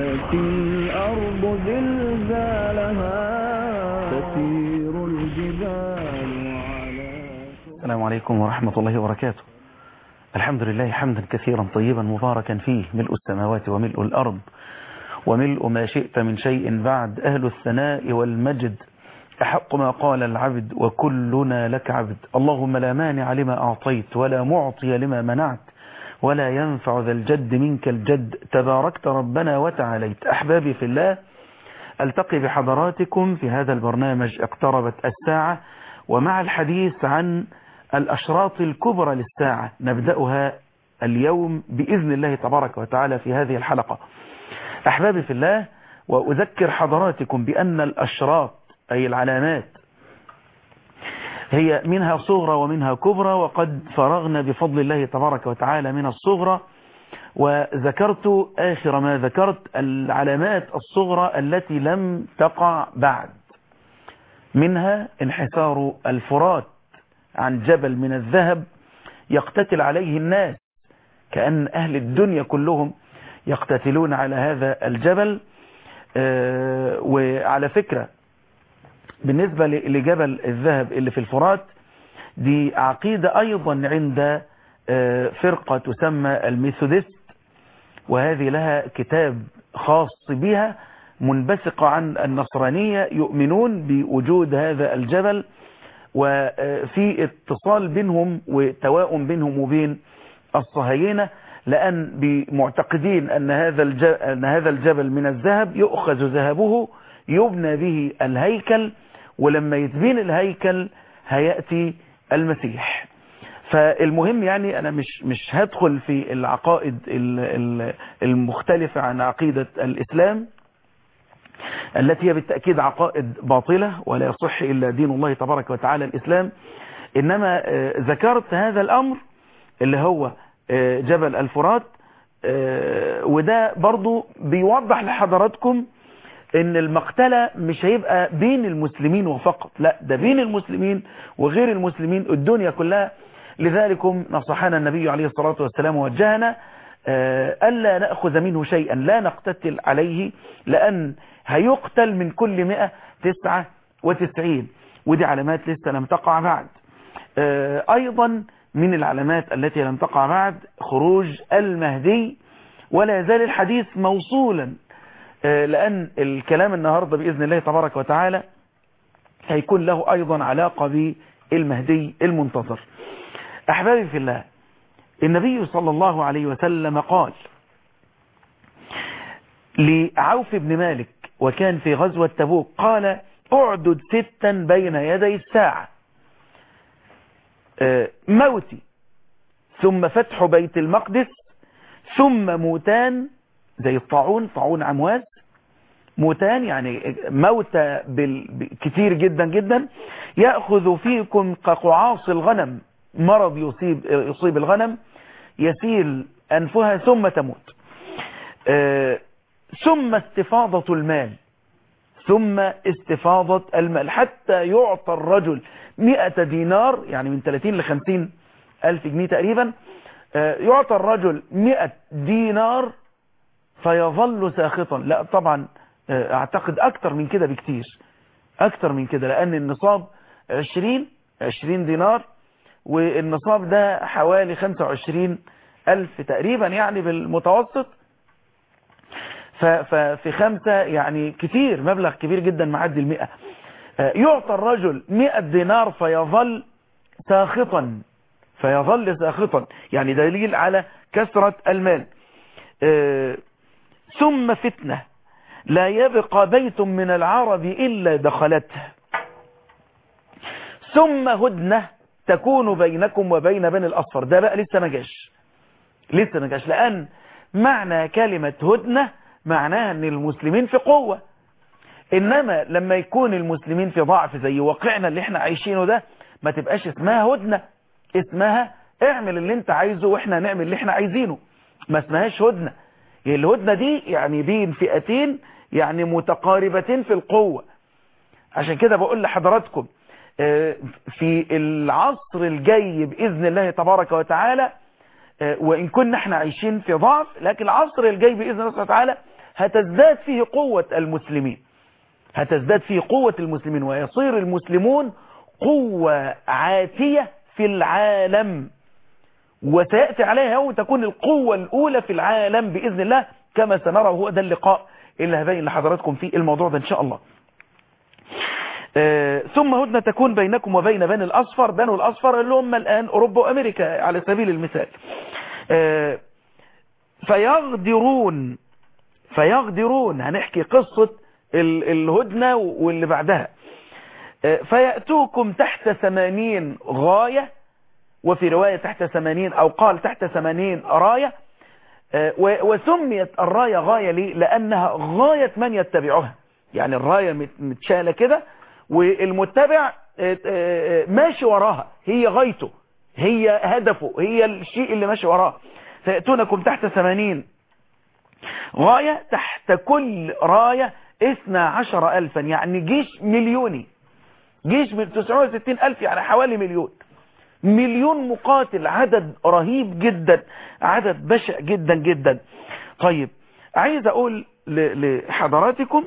زلزلت الأرض زلزالها تسير الجبال على السلام عليكم ورحمة الله وبركاته الحمد لله حمدا كثيرا طيبا مباركا فيه ملء السماوات وملء الأرض وملء ما شئت من شيء بعد أهل الثناء والمجد أحق ما قال العبد وكلنا لك عبد اللهم لا مانع لما أعطيت ولا معطي لما منعت ولا ينفع ذا الجد منك الجد تباركت ربنا وتعاليت أحبابي في الله ألتقي بحضراتكم في هذا البرنامج اقتربت الساعة ومع الحديث عن الأشراط الكبرى للساعة نبدأها اليوم بإذن الله تبارك وتعالى في هذه الحلقة أحبابي في الله وأذكر حضراتكم بأن الأشراط أي العلامات هي منها صغرى ومنها كبرى وقد فرغنا بفضل الله تبارك وتعالى من الصغرى وذكرت آخر ما ذكرت العلامات الصغرى التي لم تقع بعد منها انحسار الفرات عن جبل من الذهب يقتتل عليه الناس كأن أهل الدنيا كلهم يقتتلون على هذا الجبل آه وعلى فكرة بالنسبة لجبل الذهب اللي في الفرات دي عقيدة أيضا عند آه فرقة تسمى الميثودست وهذه لها كتاب خاص بها منبثقة عن النصرانية يؤمنون بوجود هذا الجبل وفي اتصال بينهم وتواؤم بينهم وبين الصهاينة لأن بمعتقدين أن هذا أن هذا الجبل من الذهب يؤخذ ذهبه يبنى به الهيكل ولما يتبين الهيكل هيأتي المسيح فالمهم يعني أنا مش مش هدخل في العقائد المختلفة عن عقيدة الإسلام التي هي بالتأكيد عقائد باطلة ولا يصح إلا دين الله تبارك وتعالى الإسلام إنما ذكرت هذا الأمر اللي هو جبل الفرات وده برضو بيوضح لحضراتكم ان المقتلة مش هيبقى بين المسلمين وفقط لا ده بين المسلمين وغير المسلمين الدنيا كلها لذلكم نصحنا النبي عليه الصلاة والسلام ووجهنا ألا نأخذ منه شيئا لا نقتتل عليه لأن هيقتل من كل مئة تسعة وتسعين ودي علامات لسه لم تقع بعد أيضا من العلامات التي لم تقع بعد خروج المهدي ولا يزال الحديث موصولا لأن الكلام النهاردة بإذن الله تبارك وتعالى هيكون له أيضا علاقة بالمهدي المنتظر أحبابي في الله النبي صلى الله عليه وسلم قال لعوف بن مالك وكان في غزوة تبوك قال اعدد ستا بين يدي الساعة موتي ثم فتح بيت المقدس ثم موتان زي الطاعون طاعون عمواس موتان يعني موتى كتير جدا جدا يأخذ فيكم كقعاص الغنم مرض يصيب, يصيب الغنم يسيل أنفها ثم تموت ثم استفاضة المال ثم استفاضة المال حتى يعطى الرجل مئة دينار يعني من 30 ل 50 ألف جنيه تقريبا يعطى الرجل مئة دينار فيظل ساخطا لا طبعا اعتقد اكتر من كده بكتير اكتر من كده لان النصاب 20 20 دينار والنصاب ده حوالي 25 ألف تقريبا يعني بالمتوسط ففي خمسة يعني كتير مبلغ كبير جدا معدي المئة يعطى الرجل مئة دينار فيظل ساخطا فيظل ساخطا يعني دليل على كثرة المال ثم فتنة لا يبقى بيت من العرب إلا دخلته ثم هدنة تكون بينكم وبين بني الأصفر ده بقى لسه ما جاش لسه ما جاش لأن معنى كلمة هدنة معناها أن المسلمين في قوة إنما لما يكون المسلمين في ضعف زي واقعنا اللي احنا عايشينه ده ما تبقاش اسمها هدنة اسمها اعمل اللي انت عايزه واحنا نعمل اللي احنا عايزينه ما اسمهاش هدنة الهدنة دي يعني بين فئتين يعني متقاربتين في القوة عشان كده بقول لحضراتكم في العصر الجاي بإذن الله تبارك وتعالى وإن كنا احنا عايشين في ضعف لكن العصر الجاي بإذن الله تعالى هتزداد فيه قوة المسلمين هتزداد فيه قوة المسلمين ويصير المسلمون قوة عاتية في العالم وسيأتي عليها يوم تكون القوة الأولى في العالم بإذن الله كما سنرى هو ده اللقاء اللي هبين لحضراتكم في الموضوع ده إن شاء الله آه ثم هدنة تكون بينكم وبين بني الأصفر بنو الأصفر اللي هم الآن أوروبا وأمريكا على سبيل المثال آه فيغدرون فيغدرون هنحكي قصة الهدنة واللي بعدها آه فيأتوكم تحت ثمانين غاية وفي رواية تحت ثمانين أو قال تحت ثمانين راية وسميت الراية غاية ليه لأنها غاية من يتبعها يعني الراية متشالة كده والمتبع ماشي وراها هي غايته هي هدفه هي الشيء اللي ماشي وراه فيأتونكم تحت ثمانين غاية تحت كل راية اثنى عشر ألفا يعني جيش مليوني جيش من 960 ألف يعني حوالي مليون مليون مقاتل عدد رهيب جدا عدد بشع جدا جدا طيب عايز اقول لحضراتكم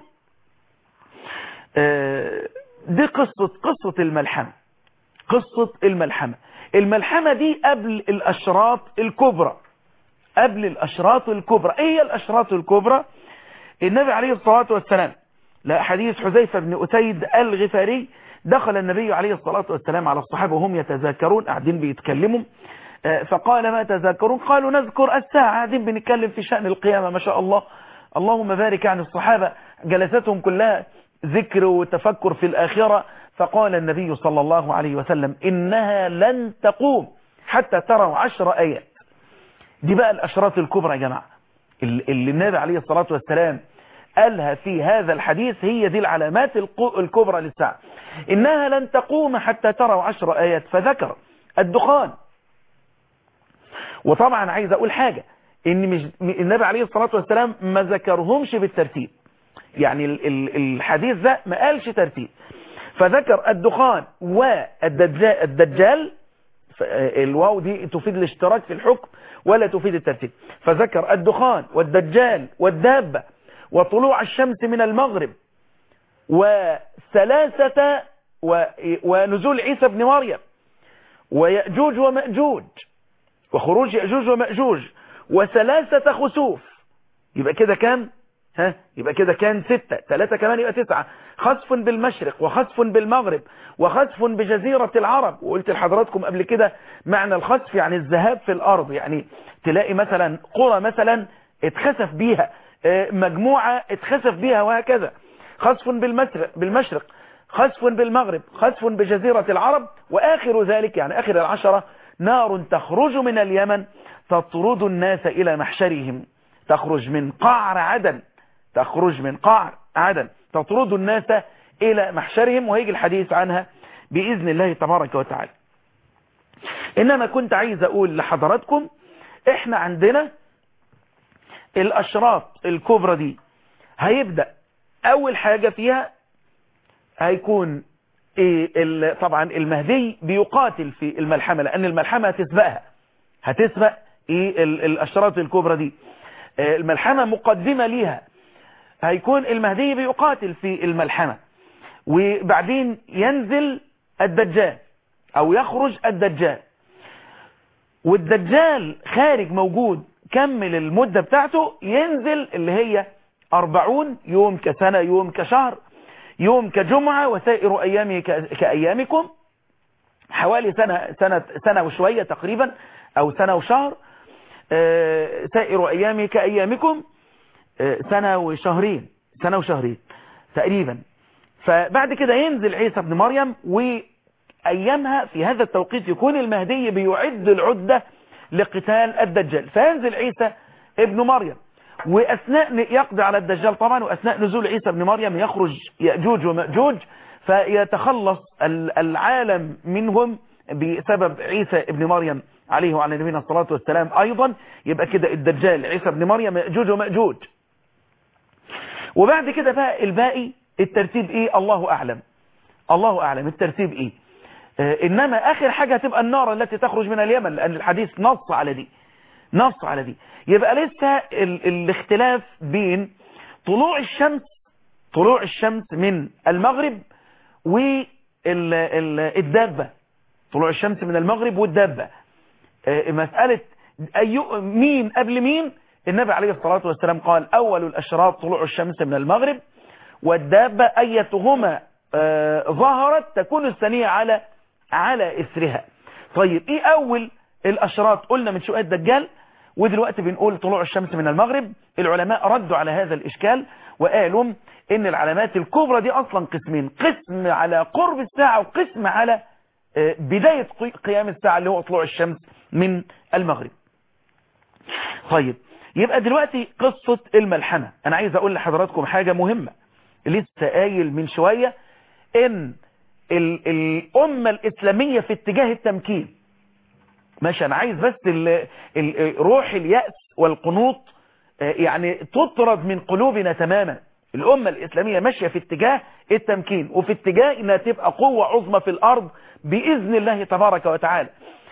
دي قصة قصة الملحمة قصة الملحمة الملحمة دي قبل الاشراط الكبرى قبل الاشراط الكبرى ايه هي الاشراط الكبرى النبي عليه الصلاة والسلام لا حديث حذيفة بن أسيد الغفاري دخل النبي عليه الصلاة والسلام على الصحابة وهم يتذاكرون قاعدين بيتكلموا فقال ما تذاكرون قالوا نذكر الساعة قاعدين بنتكلم في شأن القيامة ما شاء الله اللهم بارك عن الصحابة جلستهم كلها ذكر وتفكر في الآخرة فقال النبي صلى الله عليه وسلم إنها لن تقوم حتى تروا عشر آيات دي بقى الأشراط الكبرى يا جماعة اللي النبي عليه الصلاة والسلام قالها في هذا الحديث هي دي العلامات الكبرى للساعة إنها لن تقوم حتى تروا عشر آيات فذكر الدخان وطبعا عايز أقول حاجة إن مش النبي عليه الصلاة والسلام ما ذكرهمش بالترتيب يعني الحديث ده ما قالش ترتيب فذكر الدخان والدجال الدجال الواو دي تفيد الاشتراك في الحكم ولا تفيد الترتيب فذكر الدخان والدجال والدابة وطلوع الشمس من المغرب وثلاثة و... ونزول عيسى بن مريم ويأجوج ومأجوج وخروج يأجوج ومأجوج وثلاثة خسوف يبقى كده كام ها يبقى كده كان ستة ثلاثة كمان يبقى تسعة خسف بالمشرق وخسف بالمغرب وخسف بجزيرة العرب وقلت لحضراتكم قبل كده معنى الخسف يعني الذهاب في الأرض يعني تلاقي مثلا قرى مثلا اتخسف بيها مجموعة اتخسف بيها وهكذا خسف بالمشرق, بالمشرق خسف بالمغرب خسف بجزيرة العرب وآخر ذلك يعني آخر العشرة نار تخرج من اليمن تطرد الناس إلى محشرهم تخرج من قعر عدن تخرج من قعر عدن تطرد الناس إلى محشرهم وهيجي الحديث عنها بإذن الله تبارك وتعالى إنما كنت عايز أقول لحضراتكم إحنا عندنا الأشراط الكبرى دي هيبدأ أول حاجة فيها هيكون إيه طبعا المهدي بيقاتل في الملحمة لأن الملحمة هتسبقها هتسبق إيه الأشراط الكبرى دي الملحمة مقدمة ليها هيكون المهدي بيقاتل في الملحمة وبعدين ينزل الدجال أو يخرج الدجال والدجال خارج موجود كمل المدة بتاعته ينزل اللي هي أربعون يوم كسنة يوم كشهر يوم كجمعة وسائر أيامه كأيامكم حوالي سنة, سنة, سنة وشوية تقريبا أو سنة وشهر سائر أيامه كأيامكم سنة وشهرين سنة وشهرين تقريبا فبعد كده ينزل عيسى بن مريم وأيامها في هذا التوقيت يكون المهدي بيعد العدة لقتال الدجال فينزل عيسى ابن مريم وأثناء يقضي على الدجال طبعا وأثناء نزول عيسى ابن مريم يخرج يأجوج ومأجوج فيتخلص العالم منهم بسبب عيسى ابن مريم عليه وعلى نبينا الصلاة والسلام أيضا يبقى كده الدجال عيسى ابن مريم يأجوج ومأجوج وبعد كده بقى الباقي الترتيب ايه الله أعلم الله أعلم الترتيب ايه آه إنما آخر حاجة هتبقى النار التي تخرج من اليمن لأن الحديث نص على دي نص على دي يبقى لسه ال الاختلاف بين طلوع الشمس طلوع الشمس من المغرب والدابة طلوع الشمس من المغرب والدابة مسألة أي مين قبل مين النبي عليه الصلاة والسلام قال أول الأشراط طلوع الشمس من المغرب والدابة أيتهما ظهرت تكون الثانية على على إثرها طيب إيه أول الأشراط قلنا من شوية الدجال ودلوقتي بنقول طلوع الشمس من المغرب العلماء ردوا على هذا الإشكال وقالوا إن العلامات الكبرى دي أصلا قسمين قسم على قرب الساعة وقسم على بداية قيام الساعة اللي هو طلوع الشمس من المغرب طيب يبقى دلوقتي قصة الملحمة أنا عايز أقول لحضراتكم حاجة مهمة لسه قايل من شوية إن ال الأمة الإسلامية في اتجاه التمكين ماشي أنا عايز بس ال ال روح اليأس والقنوط يعني تطرد من قلوبنا تماما الأمة الإسلامية ماشية في اتجاه التمكين وفي اتجاه انها تبقى قوة عظمى في الأرض بإذن الله تبارك وتعالى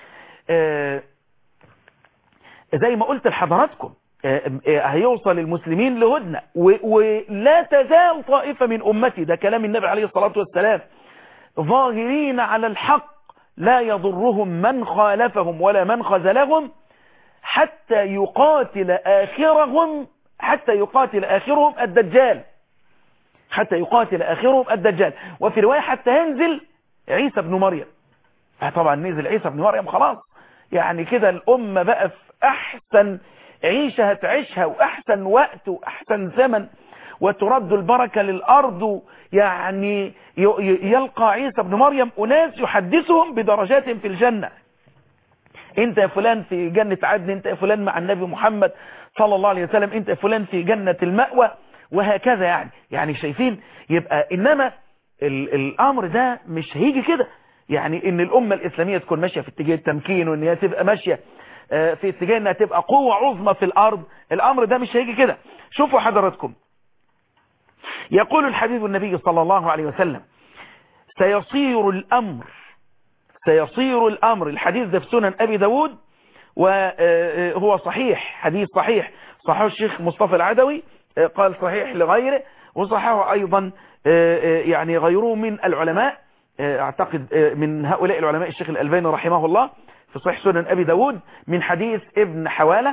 زي ما قلت لحضراتكم هيوصل المسلمين لهدنة ولا تزال طائفة من أمتي ده كلام النبي عليه الصلاة والسلام ظاهرين على الحق لا يضرهم من خالفهم ولا من خذلهم حتى يقاتل آخرهم حتى يقاتل آخرهم الدجال حتى يقاتل آخرهم الدجال وفي رواية حتى ينزل عيسى بن مريم طبعا نزل عيسى بن مريم خلاص يعني كده الأمة بقى في أحسن عيشة هتعيشها وأحسن وقت وأحسن زمن وترد البركة للأرض يعني يلقى عيسى بن مريم أناس يحدثهم بدرجات في الجنة انت يا فلان في جنة عدن انت يا فلان مع النبي محمد صلى الله عليه وسلم انت يا فلان في جنة المأوى وهكذا يعني يعني شايفين يبقى انما ال الامر ده مش هيجي كده يعني ان الامة الاسلامية تكون ماشية في اتجاه التمكين وان هي تبقى ماشية في اتجاه انها تبقى قوة عظمى في الارض الامر ده مش هيجي كده شوفوا حضراتكم يقول الحبيب النبي صلى الله عليه وسلم سيصير الامر سيصير الامر الحديث ده في سنن ابي داود وهو صحيح حديث صحيح صححه الشيخ مصطفى العدوي قال صحيح لغيره وصححه ايضا يعني غيره من العلماء اعتقد من هؤلاء العلماء الشيخ الالباني رحمه الله في صحيح سنن ابي داود من حديث ابن حوالة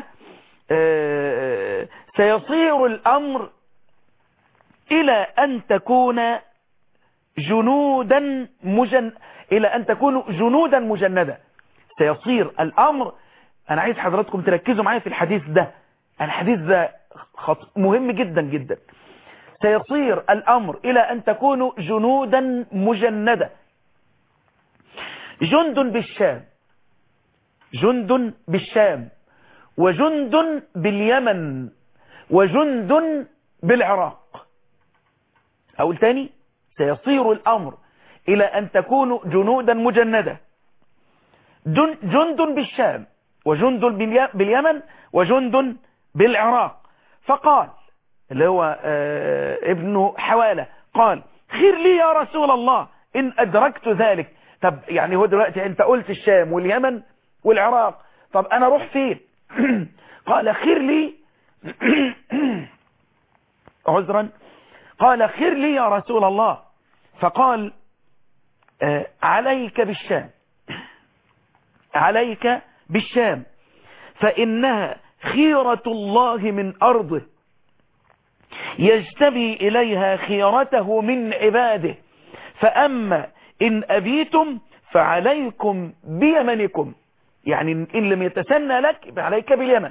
سيصير الامر الى ان تكون جنودا مجن الى ان تكونوا جنودا مجندة سيصير الامر انا عايز حضراتكم تركزوا معايا في الحديث ده الحديث ده خط... مهم جدا جدا سيصير الامر الى ان تكونوا جنودا مجندة جند بالشام جند بالشام وجند باليمن وجند بالعراق اقول تاني سيصير الامر الى ان تكونوا جنودا مجندة جند بالشام وجند باليمن وجند بالعراق فقال اللي هو ابن حوالة قال خير لي يا رسول الله ان ادركت ذلك طب يعني هو دلوقتي انت قلت الشام واليمن والعراق طب انا اروح فين قال خير لي عذرا قال خير لي يا رسول الله فقال عليك بالشام عليك بالشام فإنها خيرة الله من أرضه يجتبي إليها خيرته من عباده فأما إن أبيتم فعليكم بيمنكم يعني إن لم يتسنى لك فعليك باليمن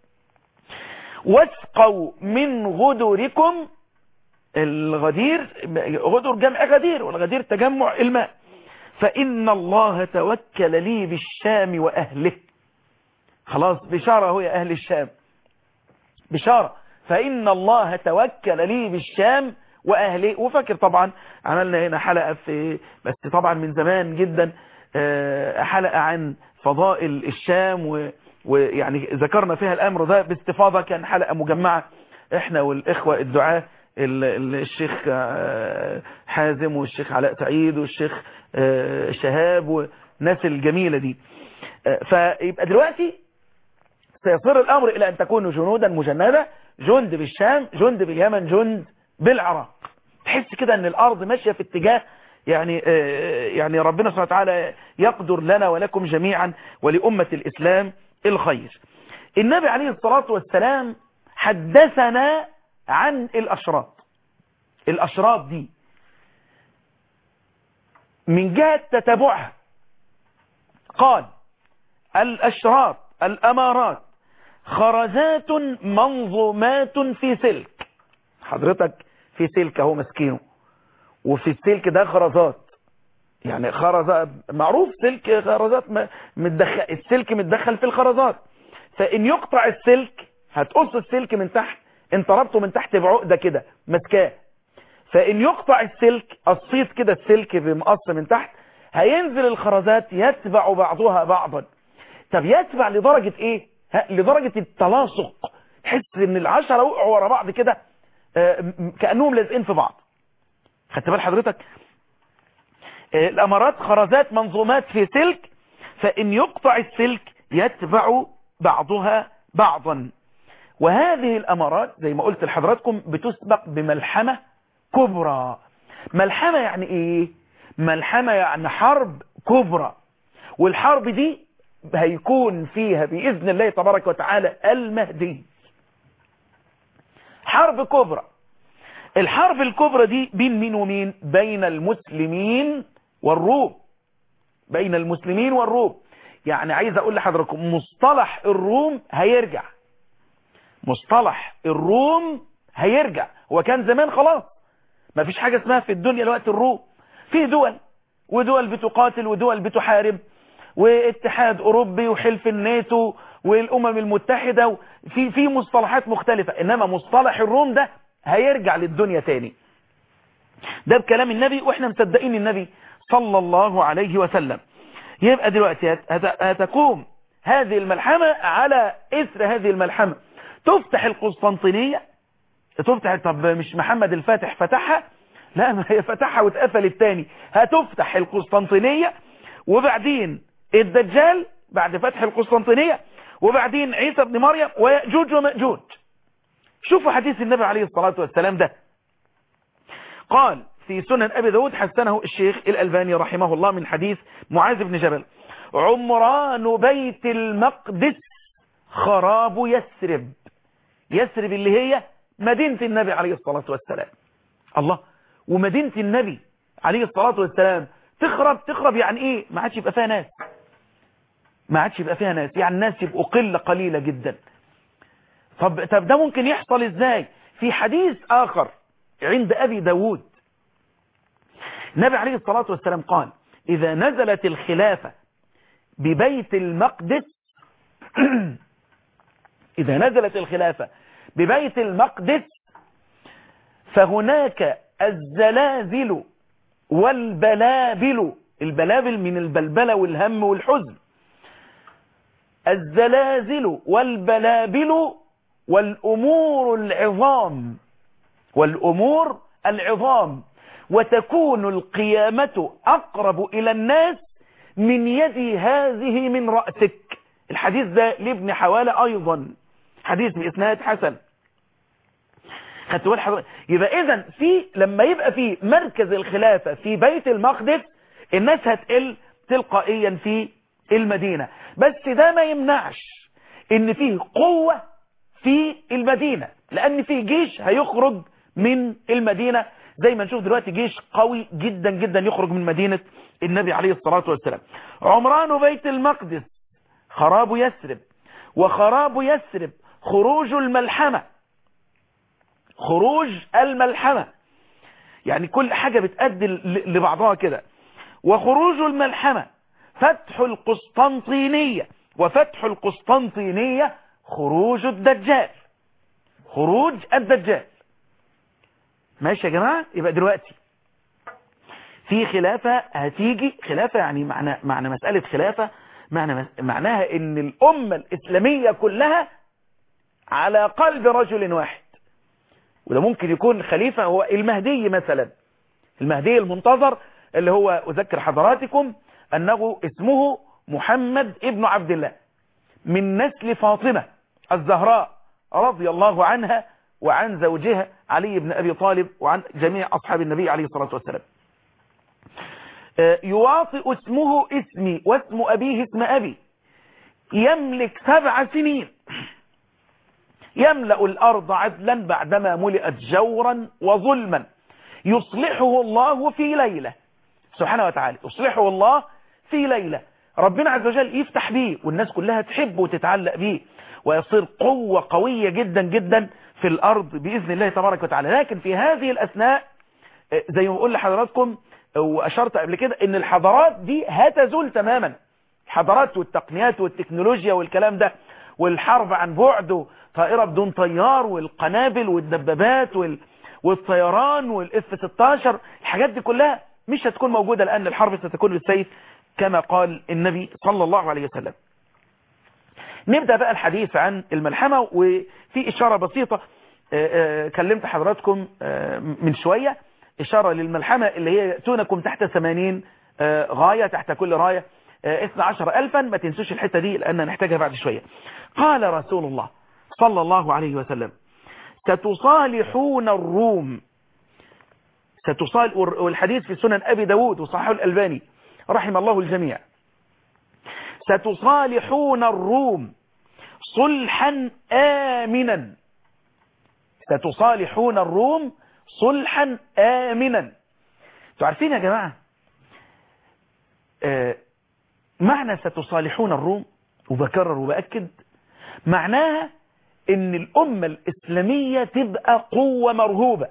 واسقوا من غدركم الغدير غدر جمع غدير والغدير تجمع الماء فإن الله توكل لي بالشام وأهله خلاص بشارة هو يا أهل الشام بشارة فإن الله توكل لي بالشام وأهله وفاكر طبعا عملنا هنا حلقة في بس طبعا من زمان جدا حلقة عن فضائل الشام ويعني ذكرنا فيها الأمر ده باستفاضة كان حلقة مجمعة احنا والإخوة الدعاة الشيخ حازم والشيخ علاء سعيد والشيخ شهاب والناس الجميلة دي فيبقى دلوقتي سيصير الأمر إلى أن تكونوا جنودا مجندة جند بالشام جند باليمن جند بالعراق تحس كده ان الارض ماشية في اتجاه يعني يعني ربنا سبحانه وتعالى يقدر لنا ولكم جميعا ولأمة الإسلام الخير النبي عليه الصلاة والسلام حدثنا عن الأشراط الأشراط دي من جهة تتبعها قال الأشراط الأمارات خرزات منظومات في سلك حضرتك في سلك اهو مسكينه وفي السلك ده خرزات يعني خرزات معروف سلك خرزات متدخل السلك متدخل في الخرزات فإن يقطع السلك هتقص السلك من تحت انت ربطه من تحت بعقدة كده مسكاه فإن يقطع السلك الصيت كده السلك بمقص من تحت هينزل الخرزات يتبع بعضها بعضا طب يتبع لدرجة ايه لدرجة التلاصق تحس ان العشرة وقعوا ورا بعض كده كأنهم لازقين في بعض خدت بال حضرتك الأمارات خرزات منظومات في سلك فإن يقطع السلك يتبع بعضها بعضا وهذه الأمارات زي ما قلت لحضراتكم بتسبق بملحمة كبرى ملحمة يعني ايه ملحمة يعني حرب كبرى والحرب دي هيكون فيها بإذن الله تبارك وتعالى المهدي حرب كبرى الحرب الكبرى دي بين مين ومين بين المسلمين والروم بين المسلمين والروم يعني عايز اقول لحضراتكم مصطلح الروم هيرجع مصطلح الروم هيرجع هو كان زمان خلاص ما فيش حاجة اسمها في الدنيا الوقت الروم في دول ودول بتقاتل ودول بتحارب واتحاد اوروبي وحلف الناتو والامم المتحدة في في مصطلحات مختلفة انما مصطلح الروم ده هيرجع للدنيا تاني ده بكلام النبي واحنا مصدقين النبي صلى الله عليه وسلم يبقى دلوقتي هتقوم هذه الملحمة على اثر هذه الملحمة تفتح القسطنطينية تفتح طب مش محمد الفاتح فتحها لا ما هي فتحها واتقفلت تاني هتفتح القسطنطينية وبعدين الدجال بعد فتح القسطنطينية وبعدين عيسى بن مريم ويأجوج ومأجوج شوفوا حديث النبي عليه الصلاة والسلام ده قال في سنن أبي داود حسنه الشيخ الألباني رحمه الله من حديث معاذ بن جبل عمران بيت المقدس خراب يسرب يسرب اللي هي مدينة النبي عليه الصلاة والسلام الله ومدينة النبي عليه الصلاة والسلام تخرب تخرب يعني ايه ما عادش يبقى فيها ناس ما عادش يبقى فيها ناس يعني الناس يبقوا قلة قليلة جدا طب, طب ده ممكن يحصل ازاي في حديث آخر عند أبي داود النبي عليه الصلاة والسلام قال إذا نزلت الخلافة ببيت المقدس إذا نزلت الخلافة ببيت المقدس فهناك الزلازل والبلابل البلابل من البلبلة والهم والحزن الزلازل والبلابل والأمور العظام والأمور العظام وتكون القيامة أقرب إلى الناس من يد هذه من رأسك الحديث ده لابن حوالة أيضا حديث بإسناد حسن خدت بال حضرتك يبقى إذا في لما يبقى في مركز الخلافة في بيت المقدس الناس هتقل تلقائيا في المدينة بس ده ما يمنعش ان فيه قوة في المدينة لان فيه جيش هيخرج من المدينة زي ما نشوف دلوقتي جيش قوي جدا جدا يخرج من مدينة النبي عليه الصلاة والسلام عمران بيت المقدس خراب يسرب وخراب يسرب خروج الملحمة خروج الملحمة يعني كل حاجة بتأدي لبعضها كده وخروج الملحمة فتح القسطنطينية وفتح القسطنطينية خروج الدجال خروج الدجال ماشي يا جماعة يبقى دلوقتي في خلافة هتيجي خلافة يعني معنى, معنى مسألة خلافة معنى معناها ان الأمة الإسلامية كلها على قلب رجل واحد وده ممكن يكون خليفة هو المهدي مثلا المهدي المنتظر اللي هو أذكر حضراتكم أنه اسمه محمد ابن عبد الله من نسل فاطمة الزهراء رضي الله عنها وعن زوجها علي بن أبي طالب وعن جميع أصحاب النبي عليه الصلاة والسلام يواطئ اسمه اسمي واسم أبيه اسم أبي يملك سبع سنين يملأ الأرض عدلا بعدما ملئت جورا وظلما يصلحه الله في ليلة سبحانه وتعالى يصلحه الله في ليلة ربنا عز وجل يفتح بيه والناس كلها تحبه وتتعلق بيه ويصير قوة قوية جدا جدا في الأرض بإذن الله تبارك وتعالى لكن في هذه الأثناء زي ما بقول لحضراتكم وأشرت قبل كده إن الحضارات دي هتزول تماما الحضارات والتقنيات والتكنولوجيا والكلام ده والحرب عن بعد طائرة بدون طيار والقنابل والدبابات وال... والطيران والاف 16 الحاجات دي كلها مش هتكون موجودة لأن الحرب ستكون بالسيف كما قال النبي صلى الله عليه وسلم نبدأ بقى الحديث عن الملحمة وفي إشارة بسيطة كلمت حضراتكم من شوية إشارة للملحمة اللي هي يأتونكم تحت 80 غاية تحت كل راية 12 ألفا ما تنسوش الحتة دي لأن نحتاجها بعد شوية قال رسول الله صلى الله عليه وسلم ستصالحون الروم ستصال والحديث في سنن أبي داود وصححه الألباني رحم الله الجميع ستصالحون الروم صلحا آمنا ستصالحون الروم صلحا آمنا تعرفين يا جماعة آه معنى ستصالحون الروم وبكرر وبأكد معناها ان الأمة الإسلامية تبقى قوة مرهوبة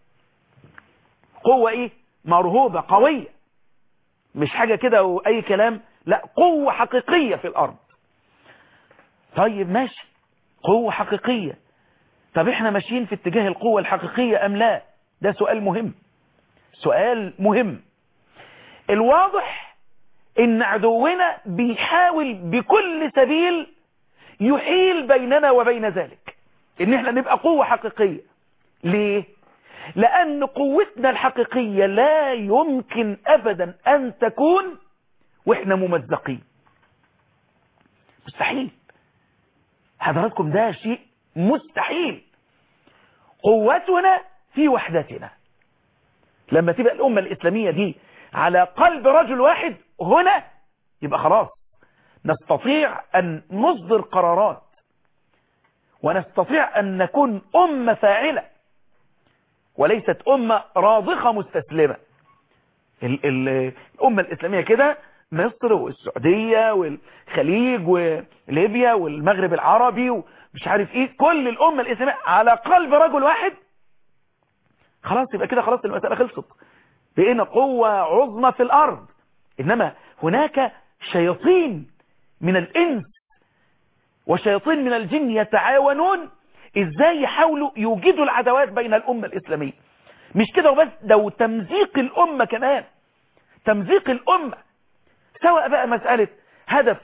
قوة ايه مرهوبة قوية مش حاجة كده واي كلام لا قوة حقيقية في الارض طيب ماشي قوة حقيقية طب احنا ماشيين في اتجاه القوة الحقيقية ام لا ده سؤال مهم سؤال مهم الواضح ان عدونا بيحاول بكل سبيل يحيل بيننا وبين ذلك ان احنا نبقى قوة حقيقية ليه لان قوتنا الحقيقية لا يمكن ابدا ان تكون واحنا ممزقين مستحيل حضراتكم ده شيء مستحيل قوتنا في وحدتنا لما تبقى الامة الاسلامية دي على قلب رجل واحد هنا يبقى خلاص نستطيع أن نصدر قرارات ونستطيع أن نكون أمة فاعلة وليست أمة راضخة مستسلمة ال ال الأمة الإسلامية كده مصر والسعودية والخليج وليبيا والمغرب العربي ومش عارف ايه كل الأمة الإسلامية على قلب رجل واحد خلاص يبقى كده خلاص المسألة خلصت بقينا قوة عظمى في الأرض إنما هناك شياطين من الإنس وشياطين من الجن يتعاونون إزاي يحاولوا يوجدوا العداوات بين الأمة الإسلامية مش كده وبس ده تمزيق الأمة كمان تمزيق الأمة سواء بقى مسألة هدف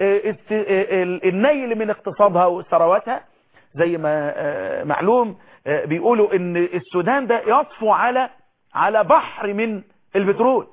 النيل من اقتصادها وثرواتها زي ما معلوم بيقولوا ان السودان ده يطفو على على بحر من البترول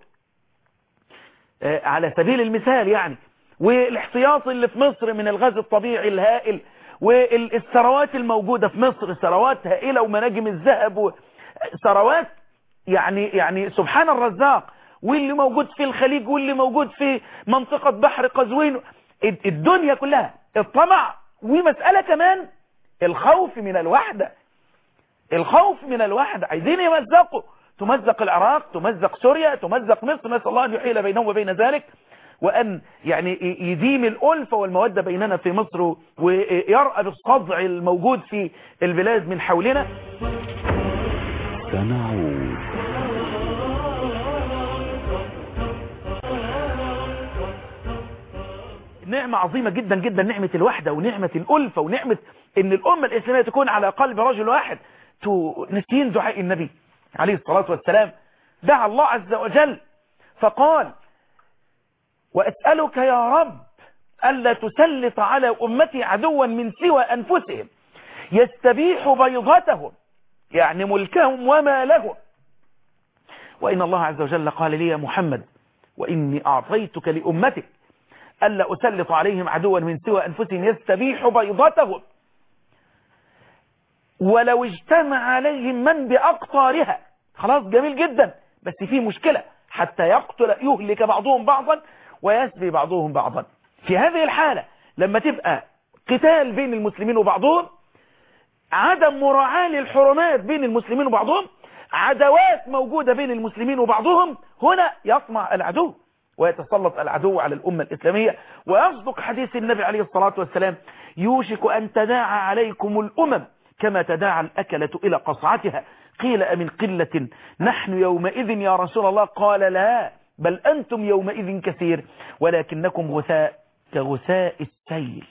على سبيل المثال يعني والاحتياط اللي في مصر من الغاز الطبيعي الهائل والثروات الموجودة في مصر ثروات هائلة ومناجم الذهب ثروات يعني يعني سبحان الرزاق واللي موجود في الخليج واللي موجود في منطقة بحر قزوين الدنيا كلها الطمع ومسألة كمان الخوف من الوحدة الخوف من الوحدة عايزين يمزقوا تمزق العراق تمزق سوريا تمزق مصر نسأل الله أن يحيل بينهم وبين ذلك وأن يعني يديم الألفة والمودة بيننا في مصر ويرأى بالصدع الموجود في البلاد من حولنا سنعود نعمة عظيمة جدا جدا نعمة الوحدة ونعمة الألفة ونعمة ان الأمة الإسلامية تكون على قلب رجل واحد نسين دعاء النبي عليه الصلاة والسلام دعا الله عز وجل فقال وأسألك يا رب ألا تسلط على أمتي عدوا من سوى أنفسهم يستبيح بيضتهم يعني ملكهم وما لهم وإن الله عز وجل قال لي يا محمد وإني أعطيتك لأمتك ألا أسلط عليهم عدوا من سوى أنفسهم يستبيح بيضتهم ولو اجتمع عليهم من بأقطارها خلاص جميل جدا بس في مشكلة حتى يقتل يهلك بعضهم بعضا ويسبي بعضهم بعضا في هذه الحالة لما تبقى قتال بين المسلمين وبعضهم عدم مراعاة للحرمات بين المسلمين وبعضهم عدوات موجودة بين المسلمين وبعضهم هنا يطمع العدو ويتسلط العدو على الأمة الإسلامية ويصدق حديث النبي عليه الصلاة والسلام يوشك أن تداعى عليكم الأمم كما تداعى الأكلة إلى قصعتها قيل أمن قلة نحن يومئذ يا رسول الله قال لا بل أنتم يومئذ كثير ولكنكم غثاء كغثاء السيل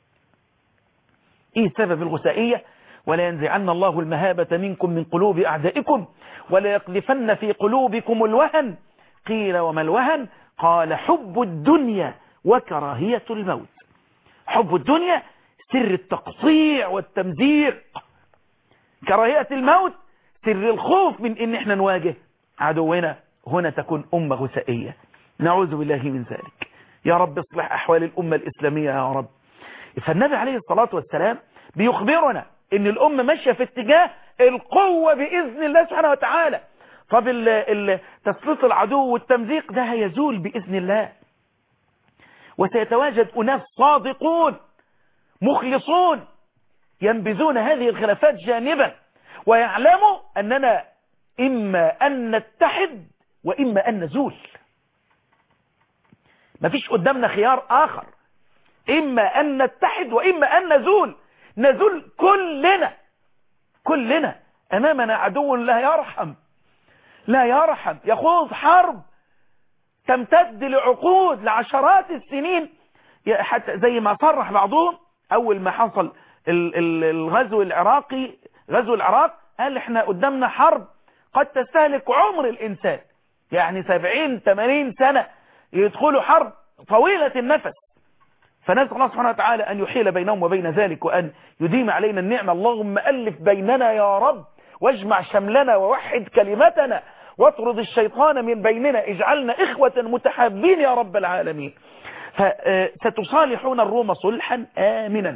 إيه سبب الغثائية ولا ينزعن الله المهابة منكم من قلوب أعدائكم ولا يقذفن في قلوبكم الوهن قيل وما الوهن قال حب الدنيا وكراهية الموت حب الدنيا سر التقطيع والتمزيق كراهية الموت سر الخوف من ان احنا نواجه عدونا هنا تكون أمة غثائية نعوذ بالله من ذلك يا رب اصلح أحوال الأمة الإسلامية يا رب فالنبي عليه الصلاة والسلام بيخبرنا ان الأمة ماشية في اتجاه القوة بإذن الله سبحانه وتعالى طب تسليط العدو والتمزيق ده هيزول بإذن الله وسيتواجد أناس صادقون مخلصون ينبذون هذه الخلافات جانبا ويعلموا أننا إما أن نتحد وإما أن نزول مفيش قدامنا خيار آخر إما أن نتحد وإما أن نزول نزول كلنا كلنا أمامنا عدو لا يرحم لا يرحم يخوض حرب تمتد لعقود لعشرات السنين حتى زي ما صرح بعضهم أول ما حصل الغزو العراقي غزو العراق قال احنا قدامنا حرب قد تستهلك عمر الإنسان يعني سبعين ثمانين سنة يدخلوا حرب طويلة النفس فنسأل الله سبحانه وتعالى أن يحيل بينهم وبين ذلك وأن يديم علينا النعمة اللهم ألف بيننا يا رب واجمع شملنا ووحد كلمتنا واطرد الشيطان من بيننا اجعلنا إخوة متحابين يا رب العالمين فستصالحون الروم صلحا آمنا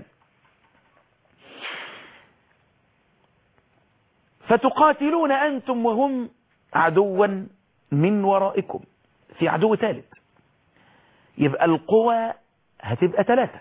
فتقاتلون أنتم وهم عدوا من ورائكم في عدو ثالث يبقى القوى هتبقى ثلاثة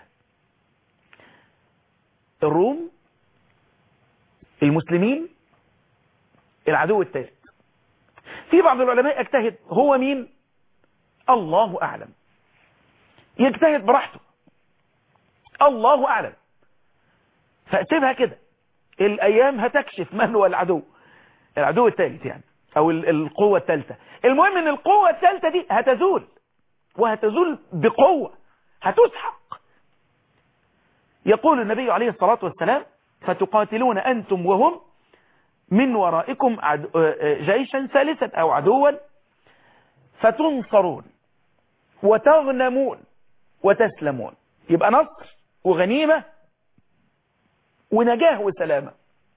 الروم المسلمين العدو الثالث في بعض العلماء اجتهد هو مين الله أعلم يجتهد براحته الله أعلم فاكتبها كده الأيام هتكشف من هو العدو العدو الثالث يعني أو القوة الثالثة المهم ان القوة الثالثة دي هتزول وهتزول بقوة هتسحق يقول النبي عليه الصلاة والسلام فتقاتلون أنتم وهم من ورائكم جيشا ثالثا أو عدوا فتنصرون وتغنمون وتسلمون يبقى نصر وغنيمة ونجاه وسلامة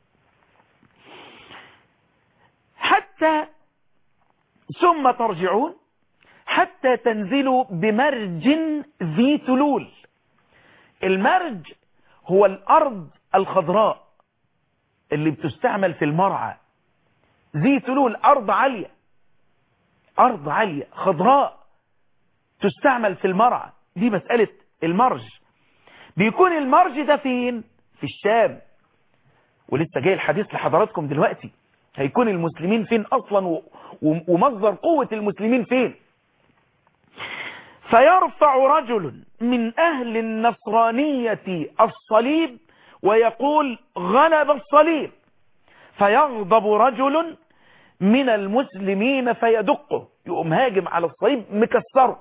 حتى ثم ترجعون حتى تنزلوا بمرج ذي تلول المرج هو الأرض الخضراء اللي بتستعمل في المرعى ذي تلول أرض عالية أرض عالية خضراء تستعمل في المرعى دي مسألة المرج بيكون المرج ده فين في الشام ولسه جاي الحديث لحضراتكم دلوقتي هيكون المسلمين فين أصلا ومصدر قوة المسلمين فين فيرفع رجل من أهل النصرانية الصليب ويقول غلب الصليب فيغضب رجل من المسلمين فيدقه يقوم هاجم على الصليب مكسره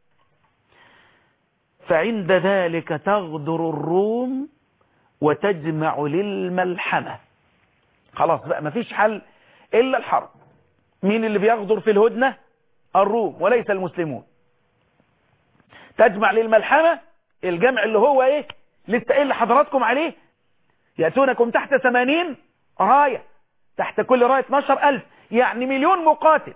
فعند ذلك تغدر الروم وتجمع للملحمة خلاص بقى مفيش حل إلا الحرب مين اللي بيغدر في الهدنة الروم وليس المسلمون تجمع للملحمة الجمع اللي هو ايه لسه ايه اللي حضراتكم عليه يأتونكم تحت ثمانين راية تحت كل راية 12 ألف يعني مليون مقاتل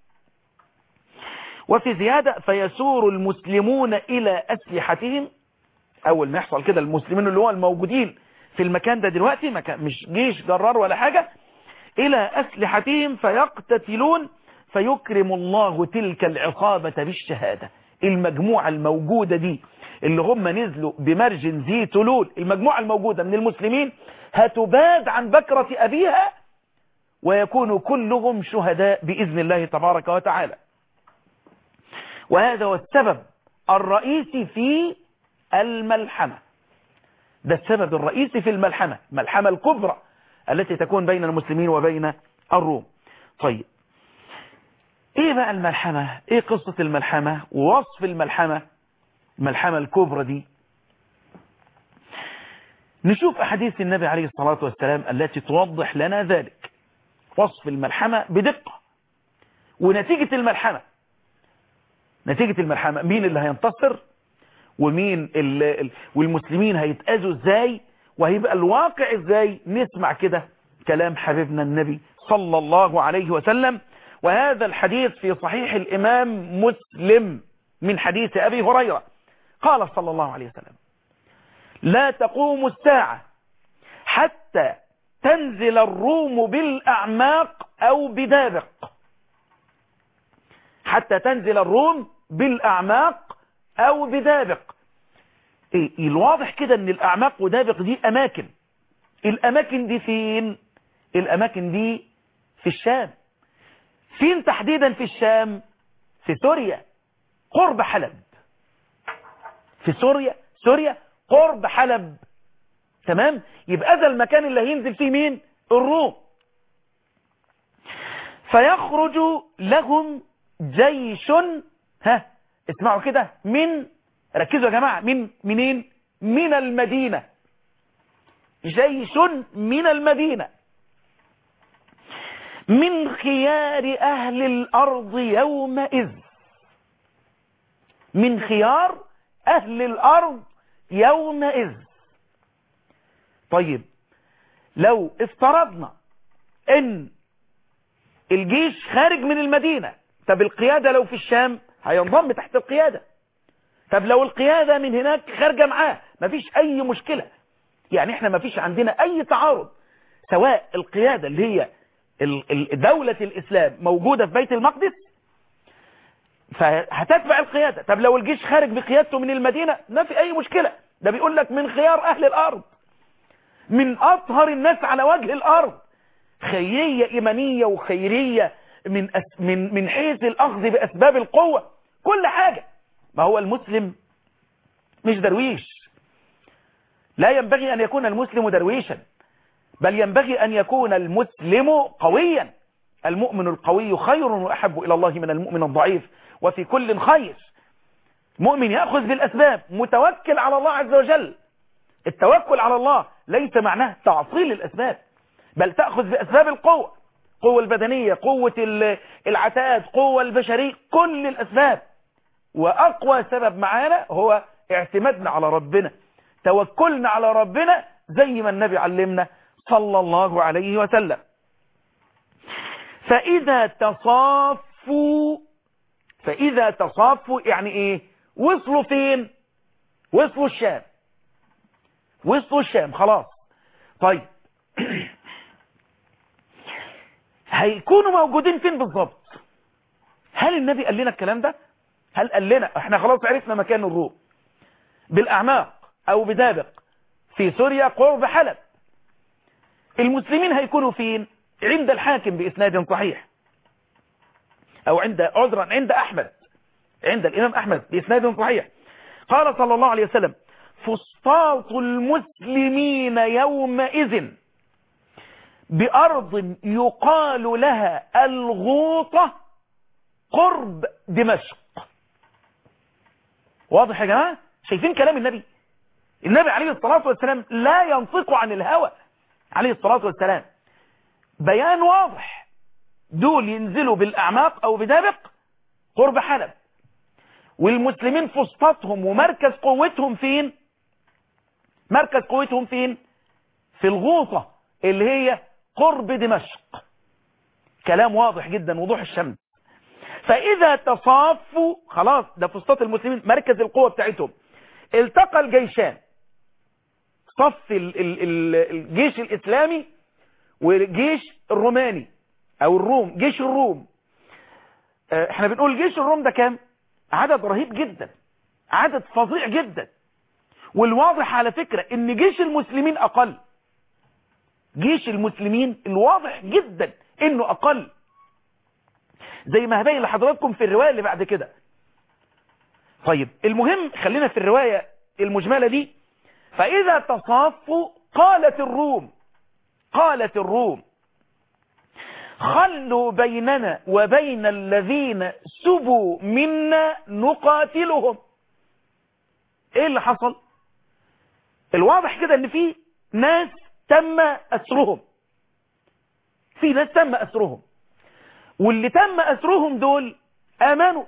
وفي زيادة فيسور المسلمون إلى أسلحتهم أول ما يحصل كده المسلمين اللي هو الموجودين في المكان ده دلوقتي مكان مش جيش جرار ولا حاجة إلى أسلحتهم فيقتتلون فيكرم الله تلك العصابة بالشهادة المجموعة الموجودة دي اللي هم نزلوا بمرج ذي تلول المجموعة الموجودة من المسلمين هتباد عن بكرة أبيها ويكون كلهم شهداء بإذن الله تبارك وتعالى وهذا هو السبب الرئيسي في الملحمة ده السبب الرئيسي في الملحمة الملحمة الكبرى التي تكون بين المسلمين وبين الروم طيب ايه بقى الملحمة ايه قصة الملحمة ووصف الملحمة الملحمة الكبرى دي نشوف أحاديث النبي عليه الصلاة والسلام التي توضح لنا ذلك وصف الملحمة بدقة ونتيجة الملحمة نتيجة الملحمة مين اللي هينتصر ومين اللي والمسلمين هيتأذوا ازاي وهيبقى الواقع ازاي نسمع كده كلام حبيبنا النبي صلى الله عليه وسلم وهذا الحديث في صحيح الإمام مسلم من حديث أبي هريرة قال صلى الله عليه وسلم لا تقوم الساعة حتى تنزل الروم بالأعماق أو بدابق حتى تنزل الروم بالأعماق أو بدابق إيه الواضح كده ان الأعماق ودابق دي أماكن الأماكن دي فين الأماكن دي في الشام فين تحديدا في الشام في سوريا قرب حلب في سوريا سوريا قرب حلب تمام يبقى ده المكان اللي هينزل فيه مين الروم فيخرج لهم جيش ها اسمعوا كده من ركزوا يا جماعة من منين من المدينة جيش من المدينة من خيار أهل الأرض يومئذ من خيار أهل الأرض يومئذ طيب لو افترضنا ان الجيش خارج من المدينة طب القيادة لو في الشام هينضم تحت القيادة طب لو القيادة من هناك خارجة معاه مفيش اي مشكلة يعني احنا مفيش عندنا اي تعارض سواء القيادة اللي هي دولة الاسلام موجودة في بيت المقدس فهتتبع القيادة طب لو الجيش خارج بقيادته من المدينة ما في اي مشكلة ده بيقول لك من خيار اهل الارض من اطهر الناس على وجه الارض خيرية ايمانية وخيرية من, أس من, من حيث الاخذ باسباب القوة كل حاجة ما هو المسلم مش درويش لا ينبغي ان يكون المسلم درويشا بل ينبغي ان يكون المسلم قويا المؤمن القوي خير واحب الى الله من المؤمن الضعيف وفي كل خير مؤمن يأخذ بالأسباب متوكل على الله عز وجل التوكل على الله ليس معناه تعطيل الأسباب بل تأخذ بأسباب القوة قوة البدنية قوة العتاد قوة البشرية كل الأسباب وأقوى سبب معانا هو اعتمادنا على ربنا توكلنا على ربنا زي ما النبي علمنا صلى الله عليه وسلم فإذا تصافوا فإذا تصافوا يعني إيه وصلوا فين وصلوا الشام وصلوا الشام خلاص طيب هيكونوا موجودين فين بالظبط هل النبي قال لنا الكلام ده هل قال لنا احنا خلاص عرفنا مكان الروم بالاعماق او بدابق في سوريا قرب حلب المسلمين هيكونوا فين عند الحاكم باسناد صحيح او عند عذرا عند احمد عند الامام احمد باسناد صحيح قال صلى الله عليه وسلم فسطاط المسلمين يومئذ بأرض يقال لها الغوطة قرب دمشق واضح يا جماعة شايفين كلام النبي النبي عليه الصلاة والسلام لا ينطق عن الهوى عليه الصلاة والسلام بيان واضح دول ينزلوا بالأعماق أو بدابق قرب حلب والمسلمين فسطتهم ومركز قوتهم فين مركز قوتهم فين في الغوطة اللي هي قرب دمشق كلام واضح جدا وضوح الشمس فإذا تصافوا خلاص ده فسطاط المسلمين مركز القوة بتاعتهم التقى الجيشان صف ال- ال- ال- الجيش الإسلامي والجيش الروماني أو الروم جيش الروم آه، احنا بنقول جيش الروم ده كام عدد رهيب جدا عدد فظيع جدا والواضح على فكرة ان جيش المسلمين اقل جيش المسلمين الواضح جدا انه اقل زي ما هبين لحضراتكم في الرواية اللي بعد كده طيب المهم خلينا في الرواية المجملة دي فإذا تصافوا قالت الروم قالت الروم خلوا بيننا وبين الذين سبوا منا نقاتلهم ايه اللي حصل الواضح كده ان في ناس تم اسرهم في ناس تم اسرهم واللي تم اسرهم دول امنوا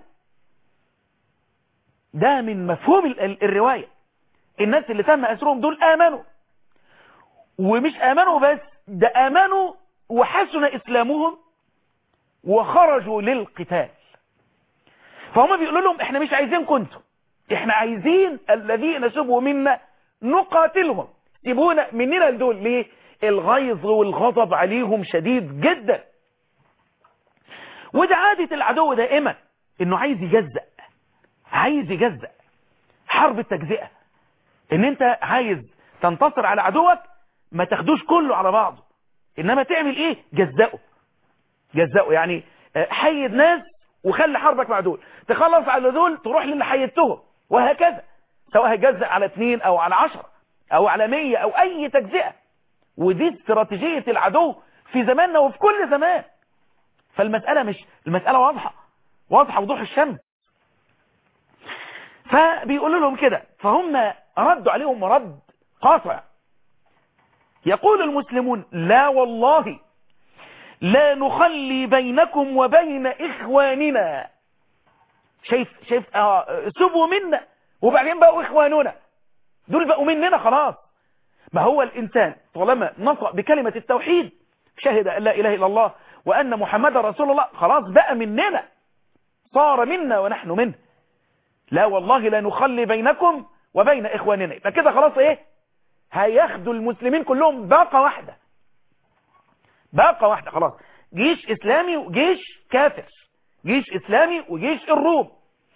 ده من مفهوم ال- ال- الرواية الناس اللي تم اسرهم دول امنوا ومش امنوا بس ده امنوا وحسن اسلامهم وخرجوا للقتال فهم بيقولوا لهم احنا مش عايزين كنتم احنا عايزين الذين سبوا منا نقاتلهم سيبونا مننا لدول ليه الغيظ والغضب عليهم شديد جدا وده عادة العدو دائما انه عايز يجزأ عايز يجزأ حرب التجزئة ان انت عايز تنتصر على عدوك ما تاخدوش كله على بعضه انما تعمل ايه جزأه جزأه يعني آه، حيد ناس وخلي حربك مع دول تخلص على دول تروح للي حيدتهم وهكذا سواء هتجزأ على اثنين او على عشرة او على مية او اي تجزئة ودي استراتيجية العدو في زماننا وفي كل زمان فالمسألة مش المسألة واضحة واضحة وضوح الشمس فبيقولوا لهم كده فهم ردوا عليهم رد قاطع يقول المسلمون لا والله لا نخلي بينكم وبين إخواننا شايف شايف آه سبوا منا وبعدين بقوا إخواننا دول بقوا مننا خلاص ما هو الإنسان طالما نطق بكلمة التوحيد شهد أن لا إله إلا الله وأن محمد رسول الله خلاص بقى مننا صار منا ونحن منه لا والله لا نخلي بينكم وبين إخواننا فكده خلاص إيه هياخدوا المسلمين كلهم باقة واحدة باقة واحدة خلاص جيش إسلامي وجيش كافر جيش إسلامي وجيش الروم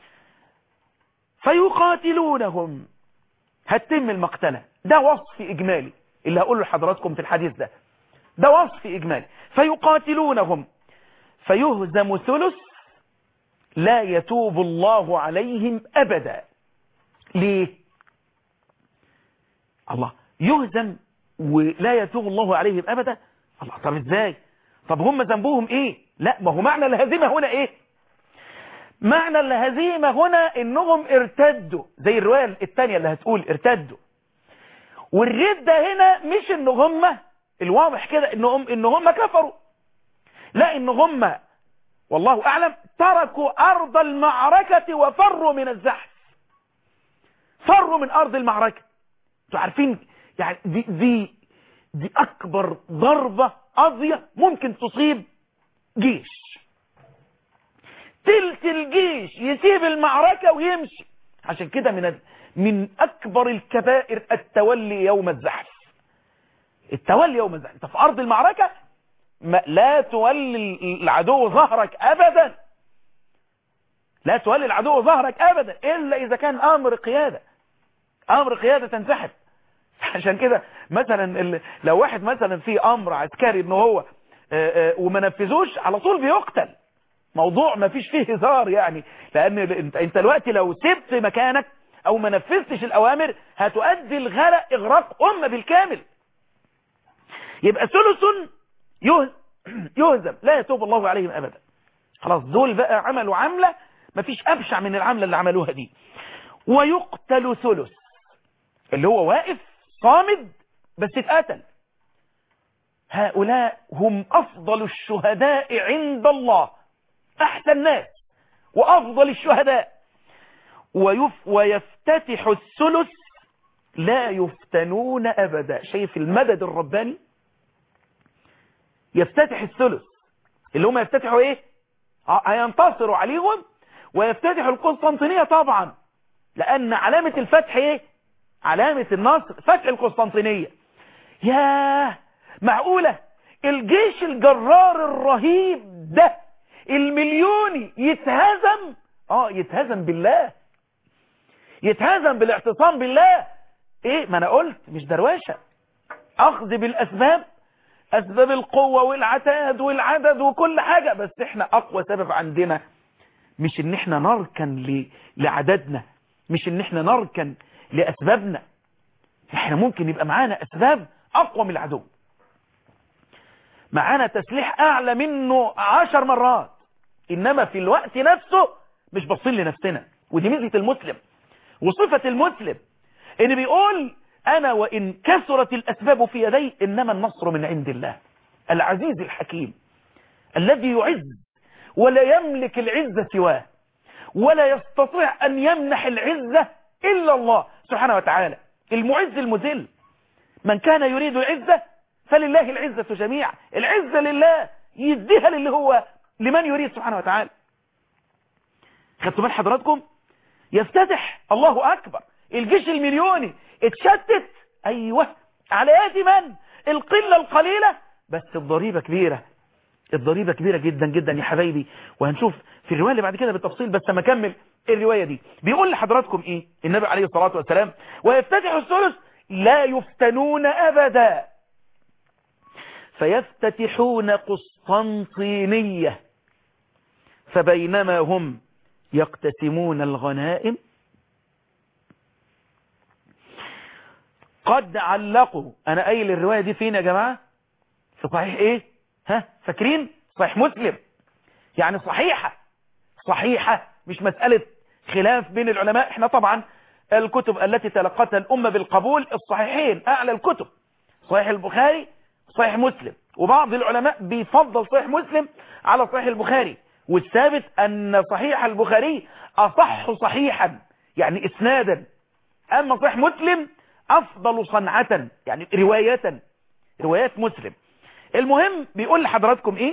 فيقاتلونهم هتتم المقتلة ده وصف إجمالي اللي هقوله لحضراتكم في الحديث ده ده وصف إجمالي فيقاتلونهم فيهزم ثلث لا يتوب الله عليهم أبدا ليه الله يهزم ولا يتوب الله عليهم أبدا الله طب ازاي طب هم ذنبهم ايه لا ما هو معنى الهزيمة هنا ايه معنى الهزيمة هنا انهم ارتدوا زي الرواية الثانية اللي هتقول ارتدوا والردة هنا مش ان هم الواضح كده انهم ان هم كفروا لا ان هم والله اعلم تركوا ارض المعركة وفروا من الزحف فروا من ارض المعركة انتوا عارفين يعني دي دي دي اكبر ضربة قاضية ممكن تصيب جيش تلت الجيش يسيب المعركة ويمشي عشان كده من من اكبر الكبائر التولي يوم الزحف التولي يوم الزحف انت في ارض المعركة ما لا تولي العدو ظهرك ابدا لا تولي العدو ظهرك ابدا الا اذا كان امر قيادة امر قيادة تنسحب عشان كده مثلا ال- لو واحد مثلا في امر عسكري ان هو آه، آه، وما نفذوش على طول بيقتل موضوع ما فيش فيه هزار يعني لان ال- انت انت دلوقتي لو سبت مكانك او ما نفذتش الاوامر هتؤدي الغرق اغراق امه بالكامل يبقى ثلث يه- يهزم لا يتوب الله عليهم ابدا خلاص دول بقى عملوا عملة مفيش ابشع من العملة اللي عملوها دي ويقتل ثلث اللي هو واقف صامد بس اتقتل هؤلاء هم افضل الشهداء عند الله احسن ناس وافضل الشهداء ويف ويفتتح الثلث لا يفتنون ابدا شايف المدد الرباني يفتتح الثلث اللي هم يفتتحوا ايه ه- هينتصروا عليهم ويفتتحوا القسطنطينية طبعا لان علامة الفتح ايه علامة النصر فتح القسطنطينية ياه معقولة الجيش الجرار الرهيب ده المليوني يتهزم اه يتهزم بالله يتهزم بالاعتصام بالله ايه ما انا قلت مش درواشة اخذ بالاسباب اسباب القوة والعتاد والعدد وكل حاجة بس احنا اقوى سبب عندنا مش ان احنا نركن ل... لعددنا مش ان احنا نركن لاسبابنا احنا ممكن يبقى معانا اسباب اقوى من العدو معانا تسليح اعلى منه عشر مرات انما في الوقت نفسه مش باصين لنفسنا ودي ميزه المسلم وصفة المسلم ان بيقول انا وان كثرت الاسباب في يدي انما النصر من عند الله العزيز الحكيم الذي يعز ولا يملك العزة سواه ولا يستطيع ان يمنح العزة الا الله سبحانه وتعالى المعز المذل من كان يريد العزة فلله العزة جميعا العزة لله يديها للي هو لمن يريد سبحانه وتعالى خدتوا بال حضراتكم يفتتح الله أكبر الجيش المليوني اتشتت أيوة على يد من القلة القليلة بس الضريبة كبيرة الضريبة كبيرة جدا جدا يا حبايبي وهنشوف في الرواية اللي بعد كده بالتفصيل بس ما اكمل الرواية دي بيقول لحضراتكم ايه النبي عليه الصلاة والسلام ويفتتح الثلث لا يفتنون أبدا فيفتتحون قسطنطينية فبينما هم يقتسمون الغنائم قد علقوا انا قايل الرواية دي فين يا جماعة في صحيح ايه ها فاكرين صحيح مسلم يعني صحيحة صحيحة مش مسألة خلاف بين العلماء احنا طبعا الكتب التي تلقتها الأمة بالقبول الصحيحين أعلى الكتب صحيح البخاري صحيح مسلم وبعض العلماء بيفضل صحيح مسلم على صحيح البخاري والثابت أن صحيح البخاري أصح صحيحا يعني إسنادا أما صحيح مسلم أفضل صنعة يعني رواية روايات مسلم المهم بيقول لحضراتكم إيه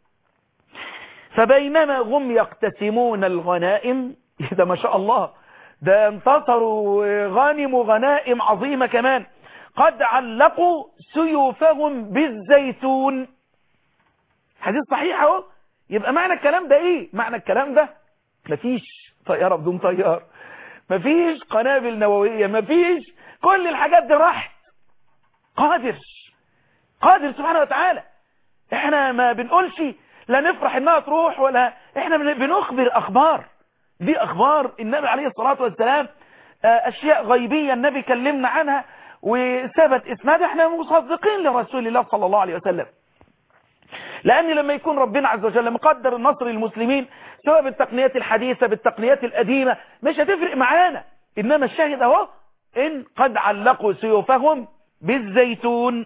فبينما هم يقتسمون الغنائم ده ما شاء الله ده انتصروا غنموا غنائم عظيمة كمان قد علقوا سيوفهم بالزيتون حديث صحيح اهو يبقى معنى الكلام ده ايه معنى الكلام ده مفيش طيارة بدون طيار مفيش قنابل نووية مفيش كل الحاجات دي راحت قادر قادر سبحانه وتعالى احنا ما بنقولش لا نفرح انها تروح ولا احنا بنخبر اخبار دي اخبار النبي عليه الصلاة والسلام اشياء غيبية النبي كلمنا عنها وثبت اسناد احنا مصدقين لرسول الله صلى الله عليه وسلم لان لما يكون ربنا عز وجل مقدر النصر للمسلمين سواء بالتقنيات الحديثة بالتقنيات القديمة مش هتفرق معانا انما الشاهد اهو ان قد علقوا سيوفهم بالزيتون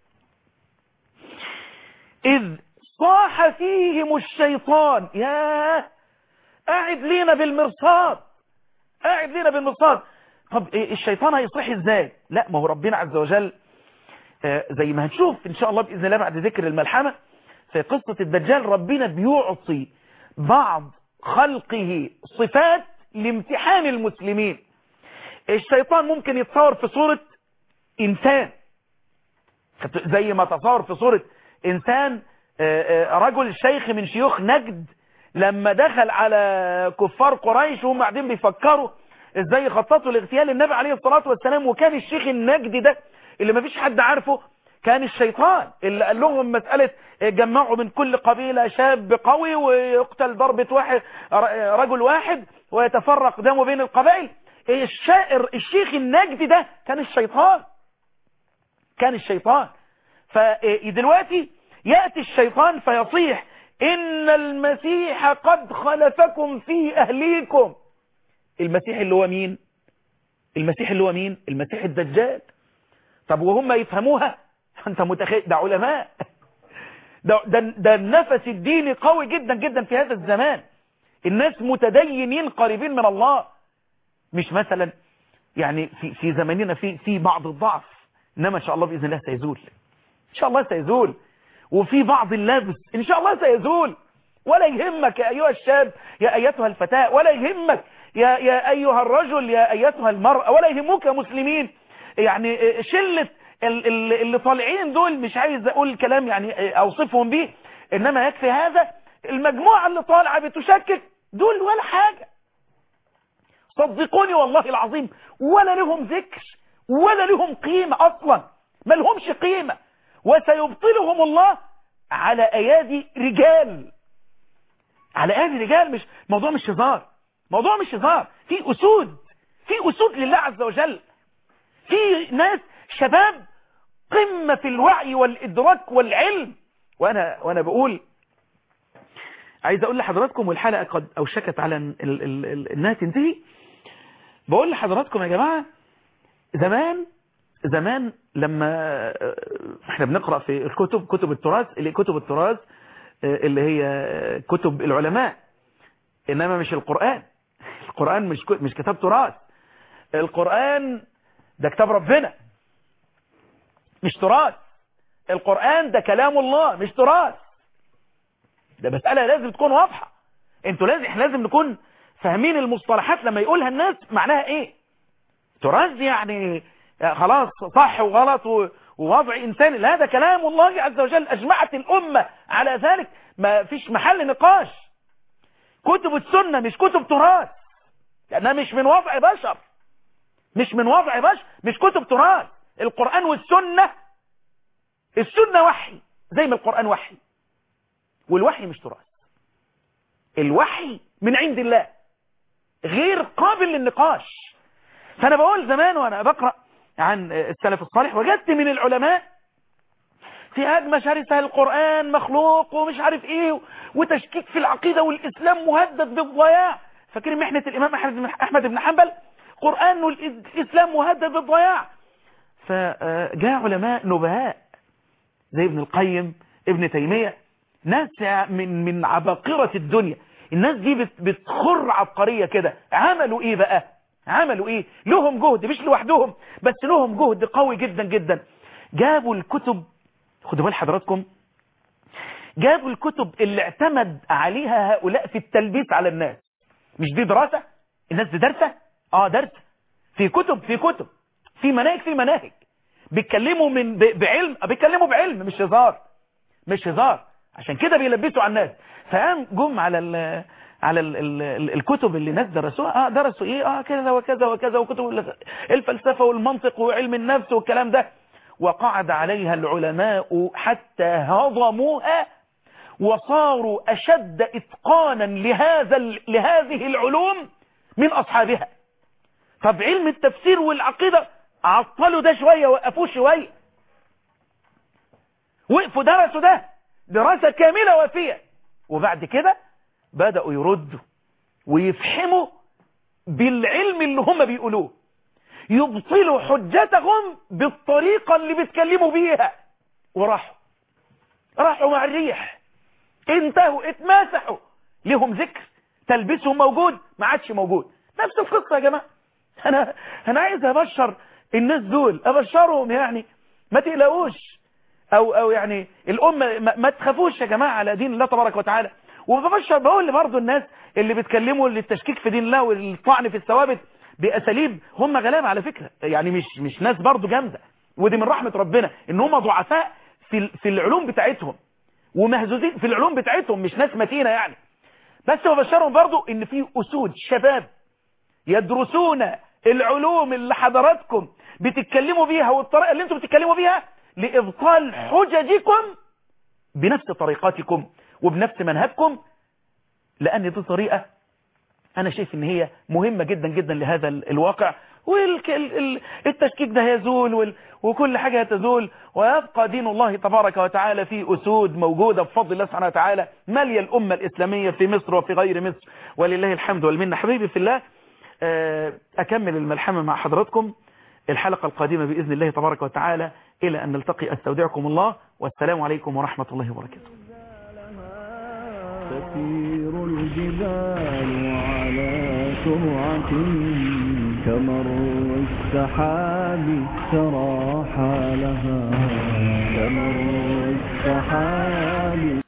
اذ صاح فيهم الشيطان ياه قاعد لينا بالمرصاد قاعد لينا بالمرصاد طب إيه الشيطان هيصيح ازاي لا ما هو ربنا عز وجل آه زي ما هنشوف ان شاء الله باذن الله بعد ذكر الملحمه في قصه الدجال ربنا بيعطي بعض خلقه صفات لامتحان المسلمين الشيطان ممكن يتصور في صوره انسان زي ما تصور في صوره انسان آه آه رجل شيخ من شيوخ نجد لما دخل على كفار قريش وهم قاعدين بيفكروا ازاي يخططوا لاغتيال النبي عليه الصلاة والسلام وكان الشيخ النجدي ده اللي ما فيش حد عارفه كان الشيطان اللي قال لهم مسألة جمعوا من كل قبيلة شاب قوي ويقتل ضربة واحد رجل واحد ويتفرق دمه بين القبائل الشائر الشيخ النجدي ده كان الشيطان كان الشيطان فدلوقتي يأتي الشيطان فيصيح إن المسيح قد خلفكم في أهليكم المسيح اللي هو مين المسيح اللي هو مين المسيح الدجال طب وهم يفهموها انت متخيل ده علماء ده, ده, ده النفس الديني قوي جدا جدا في هذا الزمان الناس متدينين قريبين من الله مش مثلا يعني في, في زماننا في, في بعض الضعف انما ان شاء الله باذن الله سيزول ان شاء الله سيزول وفي بعض اللبس ان شاء الله سيزول ولا يهمك يا ايها الشاب يا ايتها الفتاة ولا يهمك يا, يا أيها الرجل يا أيتها المرأة ولا يهموك يا مسلمين يعني شلة ال- ال- اللي طالعين دول مش عايز أقول كلام يعني أوصفهم بيه إنما يكفي هذا المجموعة اللي طالعة بتشكك دول ولا حاجة صدقوني والله العظيم ولا لهم ذكر ولا لهم قيمة أصلا ما لهمش قيمة وسيبطلهم الله على أيادي رجال على أيادي رجال مش موضوع مش هزار موضوع مش هزار في أسود في أسود لله عز وجل في ناس شباب قمة في الوعي والإدراك والعلم وأنا, وأنا بقول عايز أقول لحضراتكم والحلقة قد أوشكت على ال- ال- ال- إنها تنتهي بقول لحضراتكم يا جماعة زمان زمان لما آه، احنا بنقرأ في الكتب كتب التراث اللي كتب التراث آه، اللي هي آه، كتب العلماء انما مش القرآن القرآن مش ك- مش كتاب تراث القرآن ده كتاب ربنا مش تراث القرآن ده كلام الله مش تراث ده مسألة لازم تكون واضحة انتوا لازم احنا لازم نكون فاهمين المصطلحات لما يقولها الناس معناها ايه تراث دي يعني خلاص صح وغلط و- ووضع انساني لا ده كلام الله عز وجل اجمعت الامة على ذلك ما فيش محل نقاش كتب السنة مش كتب تراث لانها مش من وضع بشر مش من وضع بشر مش كتب تراث القرآن والسنة السنة وحي زي ما القرآن وحي والوحي مش تراث الوحي من عند الله غير قابل للنقاش فأنا بقول زمان وأنا بقرأ عن السلف الصالح وجدت من العلماء في هجمة شرسة القرآن مخلوق ومش عارف ايه وتشكيك في العقيدة والإسلام مهدد بالضياع فاكرين محنة الإمام أحمد بن- أحمد بن حنبل قرآن والإسلام مهدد بالضياع فجاء علماء نبهاء زي ابن القيم ابن تيمية ناس من من عباقرة الدنيا الناس دي بت- بتخر عبقرية كده عملوا ايه بقى عملوا ايه لهم جهد مش لوحدهم بس لهم جهد قوي جدا جدا جابوا الكتب خدوا بال حضراتكم جابوا الكتب اللي اعتمد عليها هؤلاء في التلبيس على الناس مش دي دراسة الناس دي درسة اه درسة في كتب في كتب في مناهج في مناهج بيتكلموا من ب- بعلم بيتكلموا بعلم مش هزار مش هزار عشان كده بيلبسوا على الناس فقام جم على ال على ال ال ال الكتب اللي الناس درسوها اه درسوا ايه اه كذا وكذا وكذا وكتب ال- الفلسفة والمنطق وعلم النفس والكلام ده وقعد عليها العلماء حتى هضموها وصاروا أشد إتقانا لهذا ال- لهذه العلوم من أصحابها طب علم التفسير والعقيدة عطلوا ده شوية وقفوه شوية وقفوا درسوا ده دراسة كاملة وافية وبعد كده بدأوا يردوا ويفحموا بالعلم اللي هم بيقولوه يبطلوا حجتهم بالطريقة اللي بيتكلموا بيها وراحوا راحوا مع الريح انتهوا اتماسحوا لهم ذكر تلبسهم موجود ما عادش موجود نفس القصة يا جماعة انا انا عايز ابشر الناس دول ابشرهم يعني ما تقلقوش او او يعني الامه ما, ما تخافوش يا جماعه على دين الله تبارك وتعالى وببشر بقول برضه الناس اللي بيتكلموا للتشكيك في دين الله والطعن في الثوابت باساليب هم غلابه على فكره يعني مش مش ناس برضه جامده ودي من رحمه ربنا ان هم ضعفاء في ال- في العلوم بتاعتهم ومهزوزين في العلوم بتاعتهم مش ناس متينه يعني بس ببشرهم برضه ان في اسود شباب يدرسون العلوم اللي حضراتكم بتتكلموا بيها والطريقة اللي انتم بتتكلموا بيها لإبطال حججكم بنفس طريقاتكم وبنفس منهجكم لأن دي طريقة أنا شايف إن هي مهمة جدا جدا لهذا ال- الواقع والتشكيك ده يزول وال- وكل حاجة تزول ويبقى دين الله تبارك وتعالى في أسود موجودة بفضل الله سبحانه وتعالى مالية الأمة الإسلامية في مصر وفي غير مصر ولله الحمد والمنة حبيبي في الله آه، أكمل الملحمة مع حضراتكم الحلقة القادمة بإذن الله تبارك وتعالى إلى أن نلتقي أستودعكم الله والسلام عليكم ورحمة الله وبركاته تسير الجبال على سرعة كمر السحاب ترى حالها كمر السحاب